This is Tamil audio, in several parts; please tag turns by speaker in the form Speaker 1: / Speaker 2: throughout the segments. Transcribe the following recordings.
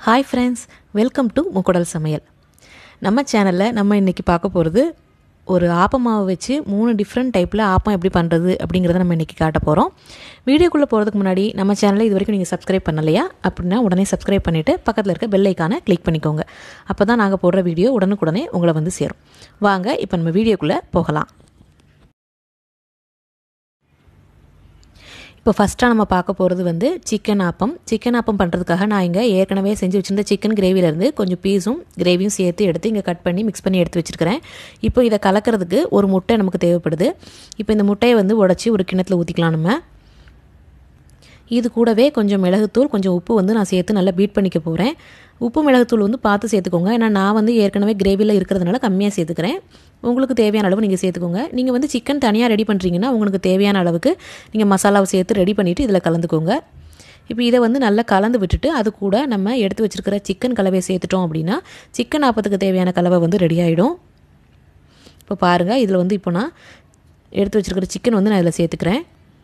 Speaker 1: ஹாய் ஃப்ரெண்ட்ஸ் வெல்கம் டு முக்குடல் சமையல் நம்ம சேனலில் நம்ம இன்றைக்கி பார்க்க போகிறது ஒரு ஆப்பமாவை வச்சு மூணு டிஃப்ரெண்ட் டைப்பில் ஆப்பம் எப்படி பண்ணுறது அப்படிங்கிறத நம்ம இன்றைக்கி காட்ட போகிறோம் வீடியோக்குள்ளே போகிறதுக்கு முன்னாடி நம்ம சேனலை இது வரைக்கும் நீங்கள் சப்ஸ்கிரைப் பண்ணலையா அப்படின்னா உடனே சப்ஸ்கிரைப் பண்ணிவிட்டு பக்கத்தில் இருக்க பெல் ஐக்கானை கிளிக் பண்ணிக்கோங்க அப்போ தான் நாங்கள் போடுற வீடியோ உடனுக்குடனே உங்களை வந்து சேரும் வாங்க இப்போ நம்ம வீடியோக்குள்ளே போகலாம் இப்போ ஃபஸ்ட்டாக நம்ம பார்க்க போகிறது வந்து சிக்கன் ஆப்பம் சிக்கன் ஆப்பம் பண்ணுறதுக்காக நான் இங்கே ஏற்கனவே செஞ்சு வச்சுருந்த சிக்கன் கிரேவிலேருந்து கொஞ்சம் பீஸும் கிரேவியும் சேர்த்து எடுத்து இங்கே கட் பண்ணி மிக்ஸ் பண்ணி எடுத்து வச்சுருக்கிறேன் இப்போ இதை கலக்கிறதுக்கு ஒரு முட்டை நமக்கு தேவைப்படுது இப்போ இந்த முட்டையை வந்து உடச்சி ஒரு கிணத்துல ஊற்றிக்கலாம் நம்ம இது கூடவே கொஞ்சம் மிளகுத்தூள் கொஞ்சம் உப்பு வந்து நான் சேர்த்து நல்லா பீட் பண்ணிக்க போகிறேன் உப்பு மிளகுத்தூள் வந்து பார்த்து சேர்த்துக்கோங்க ஏன்னா நான் வந்து ஏற்கனவே கிரேவியில் இருக்கிறதுனால கம்மியாக சேர்த்துக்கிறேன் உங்களுக்கு தேவையான அளவு நீங்கள் சேர்த்துக்கோங்க நீங்கள் வந்து சிக்கன் தனியாக ரெடி பண்ணுறீங்கன்னா உங்களுக்கு தேவையான அளவுக்கு நீங்கள் மசாலாவை சேர்த்து ரெடி பண்ணிவிட்டு இதில் கலந்துக்கோங்க இப்போ இதை வந்து நல்லா கலந்து விட்டுட்டு அது கூட நம்ம எடுத்து வச்சுருக்கிற சிக்கன் கலவையை சேர்த்துட்டோம் அப்படின்னா சிக்கன் ஆப்பத்துக்கு தேவையான கலவை வந்து ரெடி ஆகிடும் இப்போ பாருங்கள் இதில் வந்து இப்போ நான் எடுத்து வச்சுருக்கிற சிக்கன் வந்து நான் இதில் சேர்த்துக்கிறேன்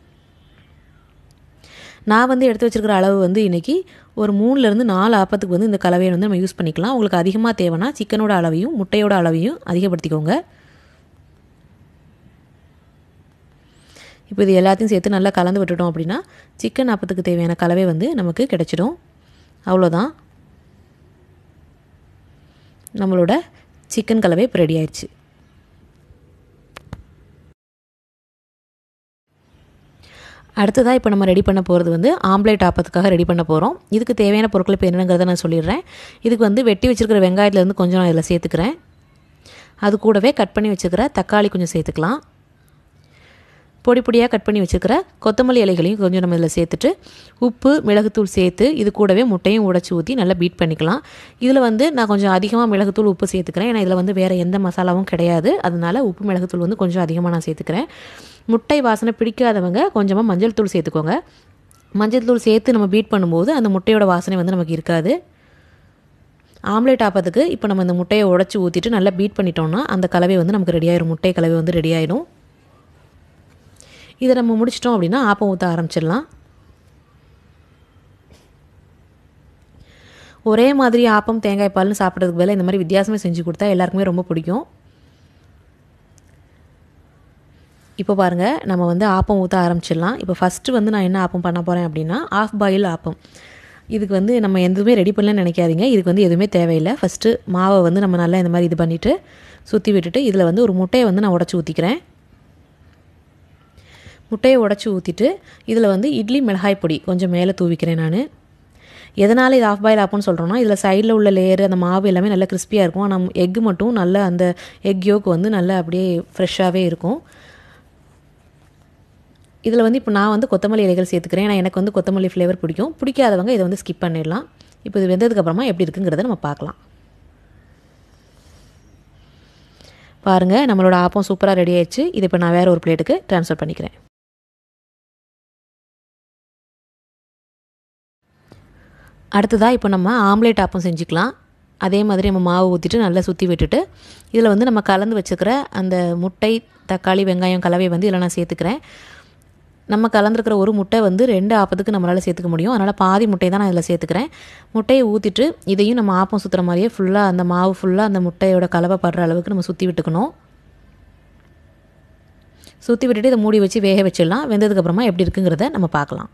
Speaker 1: நான் வந்து எடுத்து வச்சுருக்கிற அளவு வந்து இன்றைக்கி ஒரு மூணுலேருந்து நாலு ஆப்பத்துக்கு வந்து இந்த கலவையை வந்து நம்ம யூஸ் பண்ணிக்கலாம் உங்களுக்கு அதிகமாக தேவைன்னா சிக்கனோட அளவையும் முட்டையோட அளவையும் அதிகப்படுத்திக்கோங்க இப்போ இது எல்லாத்தையும் சேர்த்து நல்லா கலந்து விட்டுட்டோம் அப்படின்னா சிக்கன் ஆப்பத்துக்கு தேவையான கலவை வந்து நமக்கு கிடைச்சிடும் அவ்வளோதான் நம்மளோட சிக்கன் கலவை இப்போ ரெடி ஆயிடுச்சு அடுத்ததாக இப்போ நம்ம ரெடி பண்ண போகிறது வந்து ஆம்லேட் ஆப்பத்துக்காக ரெடி பண்ண போகிறோம் இதுக்கு தேவையான பொருட்கள் இப்போ என்னங்கிறத நான் சொல்லிடுறேன் இதுக்கு வந்து வெட்டி வச்சுருக்கிற வெங்காயத்துலேருந்து கொஞ்சம் நான் இதில் சேர்த்துக்கிறேன் அது கூடவே கட் பண்ணி வச்சுருக்கிற தக்காளி கொஞ்சம் சேர்த்துக்கலாம் பொடி பொடியாக கட் பண்ணி வச்சுருக்கிற கொத்தமல்லி இலைகளையும் கொஞ்சம் நம்ம இதில் சேர்த்துட்டு உப்பு மிளகுத்தூள் சேர்த்து இது கூடவே முட்டையும் உடச்சி ஊற்றி நல்லா பீட் பண்ணிக்கலாம் இதில் வந்து நான் கொஞ்சம் அதிகமாக மிளகுத்தூள் உப்பு சேர்த்துக்கிறேன் ஏன்னா இதில் வந்து வேறு எந்த மசாலாவும் கிடையாது அதனால உப்பு மிளகுத்தூள் வந்து கொஞ்சம் அதிகமாக நான் சேர்த்துக்கிறேன் முட்டை வாசனை பிடிக்காதவங்க கொஞ்சமாக மஞ்சள் தூள் சேர்த்துக்கோங்க மஞ்சள் தூள் சேர்த்து நம்ம பீட் பண்ணும்போது அந்த முட்டையோட வாசனை வந்து நமக்கு இருக்காது ஆம்லேட் ஆப்பத்துக்கு இப்போ நம்ம இந்த முட்டையை உடச்சி ஊற்றிட்டு நல்லா பீட் பண்ணிட்டோம்னா அந்த கலவை வந்து நமக்கு ரெடி ஆயிரும் முட்டை கலவை வந்து ரெடி ஆயிடும் இதை நம்ம முடிச்சிட்டோம் அப்படின்னா ஆப்பம் ஊற்ற ஆரம்பிச்சிடலாம் ஒரே மாதிரி ஆப்பம் தேங்காய் பால்னு சாப்பிட்றதுக்கு பதிலாக இந்த மாதிரி வித்தியாசமே செஞ்சு கொடுத்தா எல்லாருக்குமே ரொம்ப பிடிக்கும் இப்போ பாருங்கள் நம்ம வந்து ஆப்பம் ஊற்ற ஆரம்பிச்சிடலாம் இப்போ ஃபஸ்ட்டு வந்து நான் என்ன ஆப்பம் பண்ண போகிறேன் அப்படின்னா ஆஃப் பாயில் ஆப்பம் இதுக்கு வந்து நம்ம எதுவுமே ரெடி பண்ணலன்னு நினைக்காதீங்க இதுக்கு வந்து எதுவுமே தேவையில்லை ஃபஸ்ட்டு மாவை வந்து நம்ம நல்லா இந்த மாதிரி இது பண்ணிவிட்டு சுற்றி விட்டுட்டு இதில் வந்து ஒரு முட்டையை வந்து நான் உடச்சி ஊற்றிக்கிறேன் முட்டையை உடச்சி ஊற்றிட்டு இதில் வந்து இட்லி மிளகாய் பொடி கொஞ்சம் மேலே தூவிக்கிறேன் நான் எதனால் இது ஆஃப் பாயில் ஆப்புன்னு சொல்கிறோன்னா இதில் சைடில் உள்ள லேயர் அந்த மாவு எல்லாமே நல்லா கிறிஸ்பியாக இருக்கும் ஆனால் எக்கு மட்டும் நல்ல அந்த எக் யோக்கு வந்து நல்லா அப்படியே ஃப்ரெஷ்ஷாகவே இருக்கும் இதில் வந்து இப்போ நான் வந்து கொத்தமல்லி இலைகள் சேர்த்துக்கிறேன் ஏன்னா எனக்கு வந்து கொத்தமல்லி ஃப்ளேவர் பிடிக்கும் பிடிக்காதவங்க இதை வந்து ஸ்கிப் பண்ணிடலாம் இப்போ இது வெந்ததுக்கப்புறமா எப்படி இருக்குங்கிறத நம்ம பார்க்கலாம் பாருங்கள் நம்மளோட ஆப்பம் சூப்பராக ரெடி ஆயிடுச்சு இது இப்போ நான் வேறு ஒரு பிளேட்டுக்கு ட்ரான்ஸ்ஃபர் பண்ணிக்கிறேன் அடுத்ததாக இப்போ நம்ம ஆம்லேட் ஆப்பம் செஞ்சுக்கலாம் அதே மாதிரி நம்ம மாவு ஊற்றிட்டு நல்லா சுற்றி விட்டுட்டு இதில் வந்து நம்ம கலந்து வச்சுக்கிற அந்த முட்டை தக்காளி வெங்காயம் கலவையை வந்து இதில் நான் சேர்த்துக்கிறேன் நம்ம கலந்துருக்கிற ஒரு முட்டை வந்து ரெண்டு ஆப்பத்துக்கு நம்மளால் சேர்த்துக்க முடியும் அதனால் பாதி முட்டையை தான் நான் இதில் சேர்த்துக்கிறேன் முட்டையை ஊற்றிட்டு இதையும் நம்ம ஆப்பம் சுற்றுற மாதிரியே ஃபுல்லாக அந்த மாவு ஃபுல்லாக அந்த முட்டையோட கலவை படுற அளவுக்கு நம்ம சுற்றி விட்டுக்கணும் சுற்றி விட்டுட்டு இதை மூடி வச்சு வேக வச்சிடலாம் வெந்ததுக்கப்புறமா எப்படி இருக்குங்கிறத நம்ம பார்க்கலாம்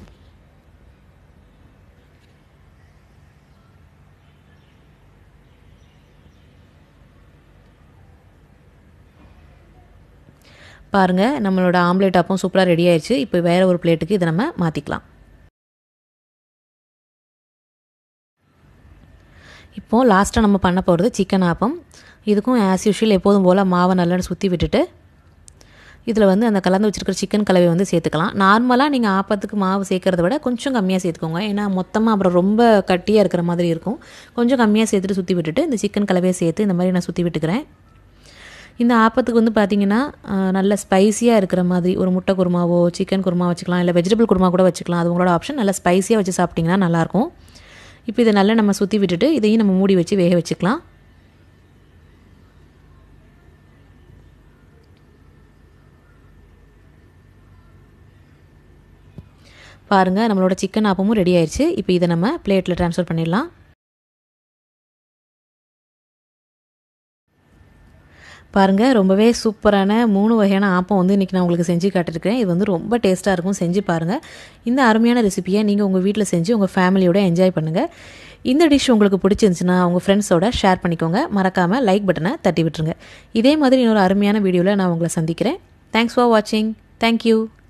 Speaker 1: பாருங்கள் நம்மளோட ஆம்லேட் ஆப்பம் சூப்பராக ரெடி ஆயிடுச்சு இப்போ வேறு ஒரு பிளேட்டுக்கு இதை நம்ம மாற்றிக்கலாம் இப்போது லாஸ்ட்டாக நம்ம பண்ண போகிறது சிக்கன் ஆப்பம் இதுக்கும் ஆஸ் யூஷுவல் எப்போதும் போல் மாவை நல்லா சுற்றி விட்டுட்டு இதில் வந்து அந்த கலந்து வச்சுருக்கிற சிக்கன் கலவை வந்து சேர்த்துக்கலாம் நார்மலாக நீங்கள் ஆப்பத்துக்கு மாவு சேர்க்குறத விட கொஞ்சம் கம்மியாக சேர்த்துக்கோங்க ஏன்னா மொத்தமாக அப்புறம் ரொம்ப கட்டியாக இருக்கிற மாதிரி இருக்கும் கொஞ்சம் கம்மியாக சேர்த்துட்டு சுற்றி விட்டுட்டு இந்த சிக்கன் கலவையை சேர்த்து இந்த மாதிரி நான் சுற்றி விட்டுக்கிறேன் இந்த ஆப்பத்துக்கு வந்து பார்த்திங்கன்னா நல்ல ஸ்பைஸியாக இருக்கிற மாதிரி ஒரு முட்டை குருமாவோ சிக்கன் குருமா வச்சுக்கலாம் இல்லை வெஜிடபிள் குருமா கூட வச்சுக்கலாம் அது உங்களோட ஆப்ஷன் நல்லா ஸ்பைஸியாக வச்சு சாப்பிட்டிங்கன்னா நல்லாயிருக்கும் இப்போ இதை நல்லா நம்ம சுற்றி விட்டுட்டு இதையும் நம்ம மூடி வச்சு வேக வச்சுக்கலாம் பாருங்கள் நம்மளோட சிக்கன் ஆப்பமும் ரெடி ஆயிடுச்சு இப்போ இதை நம்ம பிளேட்டில் ட்ரான்ஸ்ஃபர் பண்ணிடலாம் பாருங்கள் ரொம்பவே சூப்பரான மூணு வகையான ஆப்பம் வந்து இன்றைக்கி நான் உங்களுக்கு செஞ்சு காட்டிருக்கேன் இது வந்து ரொம்ப டேஸ்ட்டாக இருக்கும் செஞ்சு பாருங்கள் இந்த அருமையான ரெசிபியை நீங்கள் உங்கள் வீட்டில் செஞ்சு உங்கள் ஃபேமிலியோட என்ஜாய் பண்ணுங்கள் இந்த டிஷ் உங்களுக்கு பிடிச்சிருந்துச்சுன்னா உங்கள் ஃப்ரெண்ட்ஸோட ஷேர் பண்ணிக்கோங்க மறக்காமல் லைக் பட்டனை தட்டி விட்டுருங்க இதே மாதிரி இன்னொரு அருமையான வீடியோவில் நான் உங்களை சந்திக்கிறேன் தேங்க்ஸ் ஃபார் வாட்சிங் தேங்க்யூ